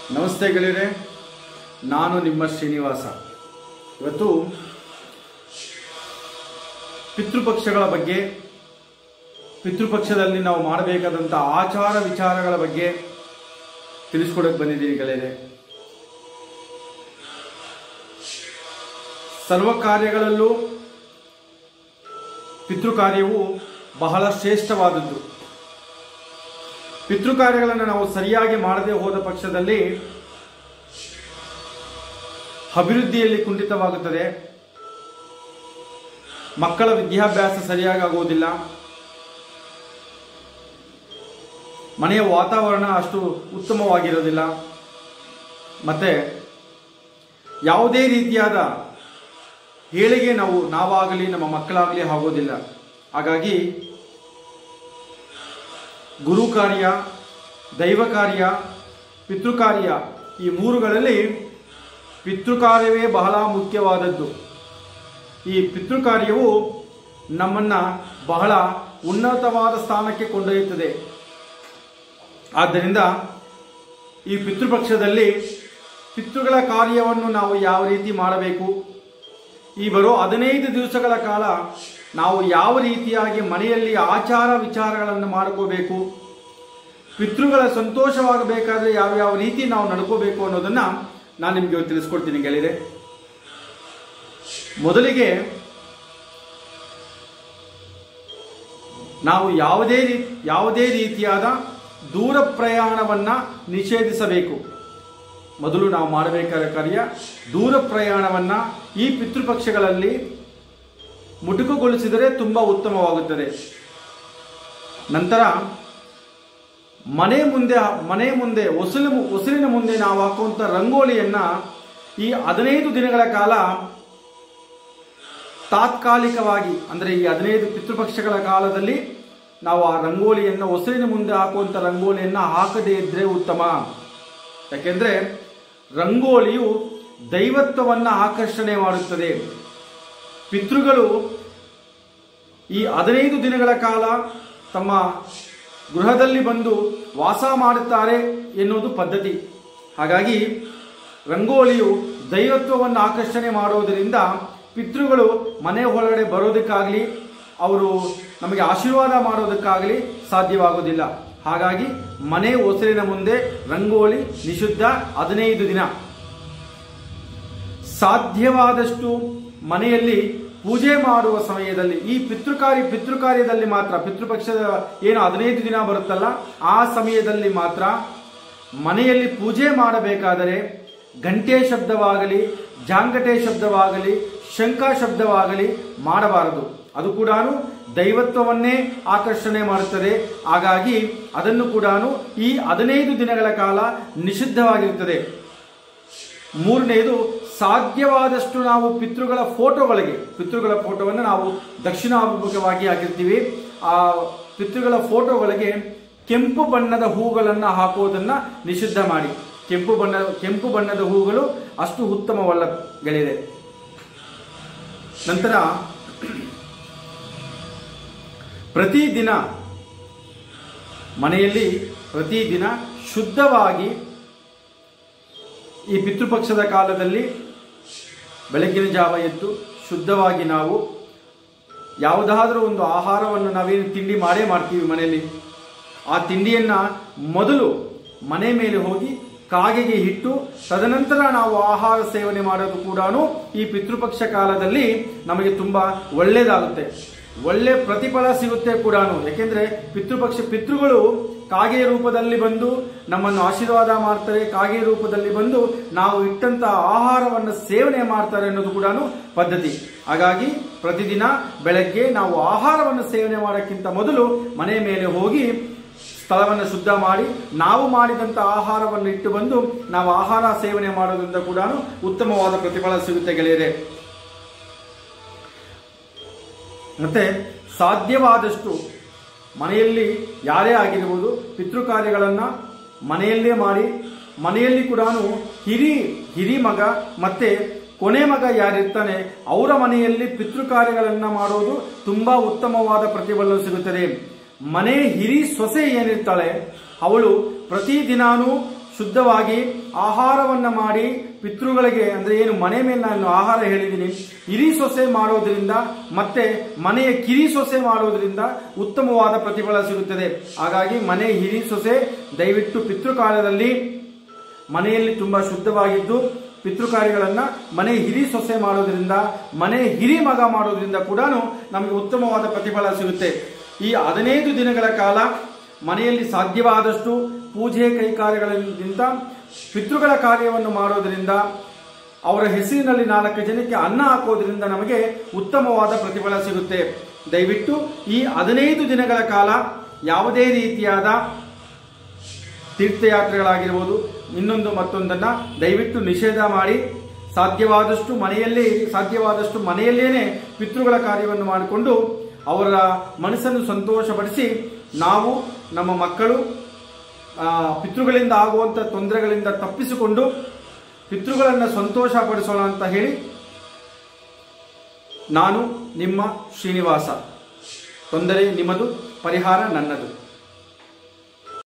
ನಮಸ್ತೆ ಗೆಳೆಯರೆ ನಾನು ನಿಮ್ಮ ಶ್ರೀನಿವಾಸ ಇವತ್ತು ಪಿತೃಪಕ್ಷಗಳ ಬಗ್ಗೆ ಪಿತೃಪಕ್ಷದಲ್ಲಿ ನಾವು ಮಾಡಬೇಕಾದಂಥ ಆಚಾರ ವಿಚಾರಗಳ ಬಗ್ಗೆ ತಿಳಿಸ್ಕೊಡಕ್ಕೆ ಬಂದಿದ್ದೀನಿ ಗೆಳೆಯರೆ ಸರ್ವ ಕಾರ್ಯಗಳಲ್ಲೂ ಪಿತೃ ಕಾರ್ಯವು ಬಹಳ ಶ್ರೇಷ್ಠವಾದದ್ದು ಪಿತೃ ಕಾರ್ಯಗಳನ್ನು ನಾವು ಸರಿಯಾಗಿ ಮಾಡದೆ ಹೋದ ಪಕ್ಷದಲ್ಲಿ ಅಭಿವೃದ್ಧಿಯಲ್ಲಿ ಕುಂಠಿತವಾಗುತ್ತದೆ ಮಕ್ಕಳ ವಿದ್ಯಾಭ್ಯಾಸ ಸರಿಯಾಗಿ ಆಗುವುದಿಲ್ಲ ಮನೆಯ ವಾತಾವರಣ ಅಷ್ಟು ಉತ್ತಮವಾಗಿರೋದಿಲ್ಲ ಮತ್ತೆ ಯಾವುದೇ ರೀತಿಯಾದ ಏಳಿಗೆ ನಾವು ನಾವಾಗಲಿ ನಮ್ಮ ಮಕ್ಕಳಾಗಲಿ ಆಗೋದಿಲ್ಲ ಹಾಗಾಗಿ ಗುರು ಕಾರ್ಯ ದೈವ ಕಾರ್ಯ ಪಿತೃ ಕಾರ್ಯ ಈ ಮೂರುಗಳಲ್ಲಿ ಪಿತೃ ಕಾರ್ಯವೇ ಬಹಳ ಮುಖ್ಯವಾದದ್ದು ಈ ಪಿತೃ ಕಾರ್ಯವು ನಮ್ಮನ್ನ ಬಹಳ ಉನ್ನತವಾದ ಸ್ಥಾನಕ್ಕೆ ಕೊಂಡೊಯ್ಯುತ್ತದೆ ಆದ್ದರಿಂದ ಈ ಪಿತೃಪಕ್ಷದಲ್ಲಿ ಪಿತೃಗಳ ಕಾರ್ಯವನ್ನು ನಾವು ಯಾವ ರೀತಿ ಮಾಡಬೇಕು ಈ ಬರೋ ಹದಿನೈದು ದಿವಸಗಳ ಕಾಲ ನಾವು ಯಾವ ರೀತಿಯಾಗಿ ಮನೆಯಲ್ಲಿ ಆಚಾರ ವಿಚಾರಗಳನ್ನು ಮಾಡ್ಕೋಬೇಕು ಪಿತೃಗಳ ಸಂತೋಷವಾಗಬೇಕಾದ್ರೆ ಯಾವ್ಯಾವ ರೀತಿ ನಾವು ನಡ್ಕೋಬೇಕು ಅನ್ನೋದನ್ನ ನಾನು ನಿಮಗೆ ಇವತ್ತು ತಿಳಿಸ್ಕೊಡ್ತೀನಿ ಗೆಳೆಯರೆ ಮೊದಲಿಗೆ ನಾವು ಯಾವುದೇ ರೀ ಯಾವುದೇ ರೀತಿಯಾದ ದೂರ ಪ್ರಯಾಣವನ್ನ ನಿಷೇಧಿಸಬೇಕು ಮೊದಲು ನಾವು ಮಾಡಬೇಕಾದ ಕಾರ್ಯ ದೂರ ಪ್ರಯಾಣವನ್ನ ಈ ಪಿತೃಪಕ್ಷಗಳಲ್ಲಿ ಮುಟುಕುಗೊಳಿಸಿದರೆ ತುಂಬಾ ಉತ್ತಮವಾಗುತ್ತದೆ ನಂತರ ಮನೆ ಮುಂದೆ ಮನೆ ಮುಂದೆ ಹೊಸಲು ಹೊಸಲಿನ ಮುಂದೆ ನಾವು ಹಾಕುವಂತ ರಂಗೋಲಿಯನ್ನ ಈ ಹದಿನೈದು ದಿನಗಳ ಕಾಲ ತಾತ್ಕಾಲಿಕವಾಗಿ ಅಂದ್ರೆ ಈ ಹದಿನೈದು ಪಿತೃಪಕ್ಷಗಳ ಕಾಲದಲ್ಲಿ ನಾವು ಆ ರಂಗೋಲಿಯನ್ನ ಹೊಸಲಿನ ಮುಂದೆ ಹಾಕುವಂತ ರಂಗೋಲಿಯನ್ನ ಹಾಕದೇ ಇದ್ರೆ ಉತ್ತಮ ಯಾಕೆಂದ್ರೆ ರಂಗೋಲಿಯು ದೈವತ್ವವನ್ನ ಆಕರ್ಷಣೆ ಮಾಡುತ್ತದೆ ಪಿತೃಗಳು ಈ ಹದಿನೈದು ದಿನಗಳ ಕಾಲ ತಮ್ಮ ಗೃಹದಲ್ಲಿ ಬಂದು ವಾಸ ಮಾಡುತ್ತಾರೆ ಎನ್ನುವುದು ಪದ್ಧತಿ ಹಾಗಾಗಿ ರಂಗೋಲಿಯು ದೈವತ್ವವನ್ನು ಆಕರ್ಷಣೆ ಮಾಡುವುದರಿಂದ ಪಿತೃಗಳು ಮನೆ ಒಳಗಡೆ ಬರೋದಕ್ಕಾಗಲಿ ಅವರು ನಮಗೆ ಆಶೀರ್ವಾದ ಮಾಡೋದಕ್ಕಾಗಲಿ ಸಾಧ್ಯವಾಗುವುದಿಲ್ಲ ಹಾಗಾಗಿ ಮನೆ ಹೊಸಲಿನ ಮುಂದೆ ರಂಗೋಲಿ ನಿಷಿದ್ಧ ಹದಿನೈದು ದಿನ ಸಾಧ್ಯವಾದಷ್ಟು ಮನೆಯಲ್ಲಿ ಪೂಜೆ ಮಾಡುವ ಸಮಯದಲ್ಲಿ ಈ ಪಿತೃಕಾರ್ಯ ಪಿತೃಕಾರ್ಯದಲ್ಲಿ ಮಾತ್ರ ಪಿತೃಪಕ್ಷದ ಏನು ಹದಿನೈದು ದಿನ ಬರುತ್ತಲ್ಲ ಆ ಸಮಯದಲ್ಲಿ ಮಾತ್ರ ಮನೆಯಲ್ಲಿ ಪೂಜೆ ಮಾಡಬೇಕಾದರೆ ಗಂಟೆ ಶಬ್ದವಾಗಲಿ ಜಾಂಗಟೆ ಶಬ್ದವಾಗಲಿ ಶಂಕ ಶಬ್ದವಾಗಲಿ ಮಾಡಬಾರದು ಅದು ಕೂಡ ದೈವತ್ವವನ್ನೇ ಆಕರ್ಷಣೆ ಮಾಡುತ್ತದೆ ಹಾಗಾಗಿ ಅದನ್ನು ಕೂಡ ಈ ಹದಿನೈದು ದಿನಗಳ ಕಾಲ ನಿಷಿದ್ಧವಾಗಿರುತ್ತದೆ ಮೂರನೇದು ಸಾಧ್ಯವಾದಷ್ಟು ನಾವು ಪಿತೃಗಳ ಫೋಟೋಗಳಿಗೆ ಪಿತೃಗಳ ಫೋಟೋವನ್ನು ನಾವು ದಕ್ಷಿಣಾಭಿಮುಖವಾಗಿ ಹಾಕಿರ್ತೀವಿ ಆ ಪಿತೃಗಳ ಫೋಟೋಗಳಿಗೆ ಕೆಂಪು ಬಣ್ಣದ ಹೂಗಳನ್ನು ಹಾಕುವುದನ್ನ ನಿಷಿದ್ಧ ಮಾಡಿ ಕೆಂಪು ಬಣ್ಣ ಕೆಂಪು ಬಣ್ಣದ ಹೂಗಳು ಅಷ್ಟು ಉತ್ತಮವಲ್ಲ ಗೆಳೆಯರೆ ನಂತರ ಪ್ರತಿದಿನ ಮನೆಯಲ್ಲಿ ಪ್ರತಿದಿನ ಶುದ್ಧವಾಗಿ ಈ ಪಿತೃಪಕ್ಷದ ಕಾಲದಲ್ಲಿ ಬೆಳಗಿನ ಜಾವ ಎದ್ದು ಶುದ್ಧವಾಗಿ ನಾವು ಯಾವುದಾದ್ರೂ ಒಂದು ಆಹಾರವನ್ನು ನಾವೇನು ತಿಂಡಿ ಮಾಡೇ ಮಾಡ್ತೀವಿ ಮನೆಯಲ್ಲಿ ಆ ತಿಂಡಿಯನ್ನ ಮೊದಲು ಮನೆ ಮೇಲೆ ಹೋಗಿ ಕಾಗೆಗೆ ಇಟ್ಟು ತದನಂತರ ನಾವು ಆಹಾರ ಸೇವನೆ ಮಾಡೋದು ಕೂಡ ಈ ಪಿತೃಪಕ್ಷ ಕಾಲದಲ್ಲಿ ನಮಗೆ ತುಂಬಾ ಒಳ್ಳೆಯದಾಗುತ್ತೆ ಒಳ್ಳೆ ಪ್ರತಿಫಲ ಸಿಗುತ್ತೆ ಕೂಡ ಯಾಕೆಂದ್ರೆ ಪಿತೃಪಕ್ಷ ಪಿತೃಗಳು ಕಾಗೆ ರೂಪದಲ್ಲಿ ಬಂದು ನಮ್ಮನ್ನು ಆಶೀರ್ವಾದ ಮಾಡ್ತಾರೆ ಕಾಗೆ ರೂಪದಲ್ಲಿ ಬಂದು ನಾವು ಇಟ್ಟಂತ ಆಹಾರವನ್ನು ಸೇವನೆ ಮಾಡ್ತಾರೆ ಅನ್ನೋದು ಕೂಡ ಪದ್ಧತಿ ಹಾಗಾಗಿ ಪ್ರತಿದಿನ ಬೆಳಗ್ಗೆ ನಾವು ಆಹಾರವನ್ನು ಸೇವನೆ ಮಾಡೋಕ್ಕಿಂತ ಮೊದಲು ಮನೆ ಮೇಲೆ ಹೋಗಿ ಸ್ಥಳವನ್ನು ಶುದ್ಧ ಮಾಡಿ ನಾವು ಮಾಡಿದಂತ ಆಹಾರವನ್ನು ಇಟ್ಟು ಬಂದು ನಾವು ಆಹಾರ ಸೇವನೆ ಮಾಡೋದ್ರಿಂದ ಕೂಡ ಉತ್ತಮವಾದ ಪ್ರತಿಫಲ ಸಿಗುತ್ತೆ ಗೆಳೆಯರೆ ಮತ್ತೆ ಸಾಧ್ಯವಾದಷ್ಟು ಮನೆಯಲ್ಲಿ ಯಾರೇ ಆಗಿರಬಹುದು ಪಿತೃ ಕಾರ್ಯಗಳನ್ನ ಮನೆಯಲ್ಲೇ ಮಾಡಿ ಮನೆಯಲ್ಲಿ ಕೂಡ ಹಿರಿ ಹಿರಿ ಮಗ ಮತ್ತೆ ಕೊನೆ ಮಗ ಯಾರಿರ್ತಾನೆ ಅವರ ಮನೆಯಲ್ಲಿ ಪಿತೃ ಕಾರ್ಯಗಳನ್ನ ಮಾಡೋದು ತುಂಬಾ ಉತ್ತಮವಾದ ಪ್ರತಿಫಲ ಸಿಗುತ್ತದೆ ಮನೆ ಹಿರಿ ಸೊಸೆ ಏನಿರ್ತಾಳೆ ಅವಳು ಪ್ರತಿದಿನಾನು ಶುದ್ಧವಾಗಿ ಆಹಾರವನ್ನ ಮಾಡಿ ಪಿತೃಗಳಿಗೆ ಅಂದ್ರೆ ಏನು ಮನೆ ಮೇಲೆ ನಾನು ಆಹಾರ ಹೇಳಿದ್ದೀನಿ ಹಿರಿ ಸೊಸೆ ಮಾಡೋದ್ರಿಂದ ಮತ್ತೆ ಮನೆಯ ಕಿರಿ ಸೊಸೆ ಮಾಡೋದ್ರಿಂದ ಉತ್ತಮವಾದ ಪ್ರತಿಫಲ ಸಿಗುತ್ತದೆ ಹಾಗಾಗಿ ಮನೆ ಹಿರಿ ಸೊಸೆ ದಯವಿಟ್ಟು ಪಿತೃಕಾಲದಲ್ಲಿ ಮನೆಯಲ್ಲಿ ತುಂಬಾ ಶುದ್ಧವಾಗಿದ್ದು ಪಿತೃಕಾರ್ಯಗಳನ್ನ ಮನೆ ಹಿರಿ ಸೊಸೆ ಮಾಡೋದ್ರಿಂದ ಮನೆ ಹಿರಿ ಮಗ ಮಾಡೋದ್ರಿಂದ ಕೂಡ ನಮಗೆ ಉತ್ತಮವಾದ ಪ್ರತಿಫಲ ಸಿಗುತ್ತೆ ಈ ಹದಿನೈದು ದಿನಗಳ ಕಾಲ ಮನೆಯಲ್ಲಿ ಸಾಧ್ಯವಾದಷ್ಟು ಪೂಜೆ ಕೈಕಾರ್ಯಗಳಿಂದ ಪಿತೃಗಳ ಕಾರ್ಯವನ್ನು ಮಾಡೋದ್ರಿಂದ ಅವರ ಹೆಸರಿನಲ್ಲಿ ನಾಲ್ಕು ಜನಕ್ಕೆ ಅನ್ನ ಹಾಕೋದ್ರಿಂದ ನಮಗೆ ಉತ್ತಮವಾದ ಪ್ರತಿಫಲ ಸಿಗುತ್ತೆ ದಯವಿಟ್ಟು ಈ ಹದಿನೈದು ದಿನಗಳ ಕಾಲ ಯಾವುದೇ ರೀತಿಯಾದ ತೀರ್ಥಯಾತ್ರೆಗಳಾಗಿರ್ಬೋದು ಇನ್ನೊಂದು ಮತ್ತೊಂದನ್ನ ದಯವಿಟ್ಟು ನಿಷೇಧ ಮಾಡಿ ಸಾಧ್ಯವಾದಷ್ಟು ಮನೆಯಲ್ಲೇ ಸಾಧ್ಯವಾದಷ್ಟು ಮನೆಯಲ್ಲೇನೆ ಪಿತೃಗಳ ಕಾರ್ಯವನ್ನು ಮಾಡಿಕೊಂಡು ಅವರ ಮನಸ್ಸನ್ನು ಸಂತೋಷಪಡಿಸಿ ನಾವು ನಮ್ಮ ಮಕ್ಕಳು ಆ, ಪಿತೃಗಳಿಂದ ಆಗುವಂಥ ತೊಂದರೆಗಳಿಂದ ತಪ್ಪಿಸಿಕೊಂಡು ಪಿತೃಗಳನ್ನು ಸಂತೋಷ ಪಡಿಸೋಣ ಅಂತ ಹೇಳಿ ನಾನು ನಿಮ್ಮ ಶ್ರೀನಿವಾಸ ತೊಂದರೆ ನಿಮ್ಮದು ಪರಿಹಾರ ನನ್ನದು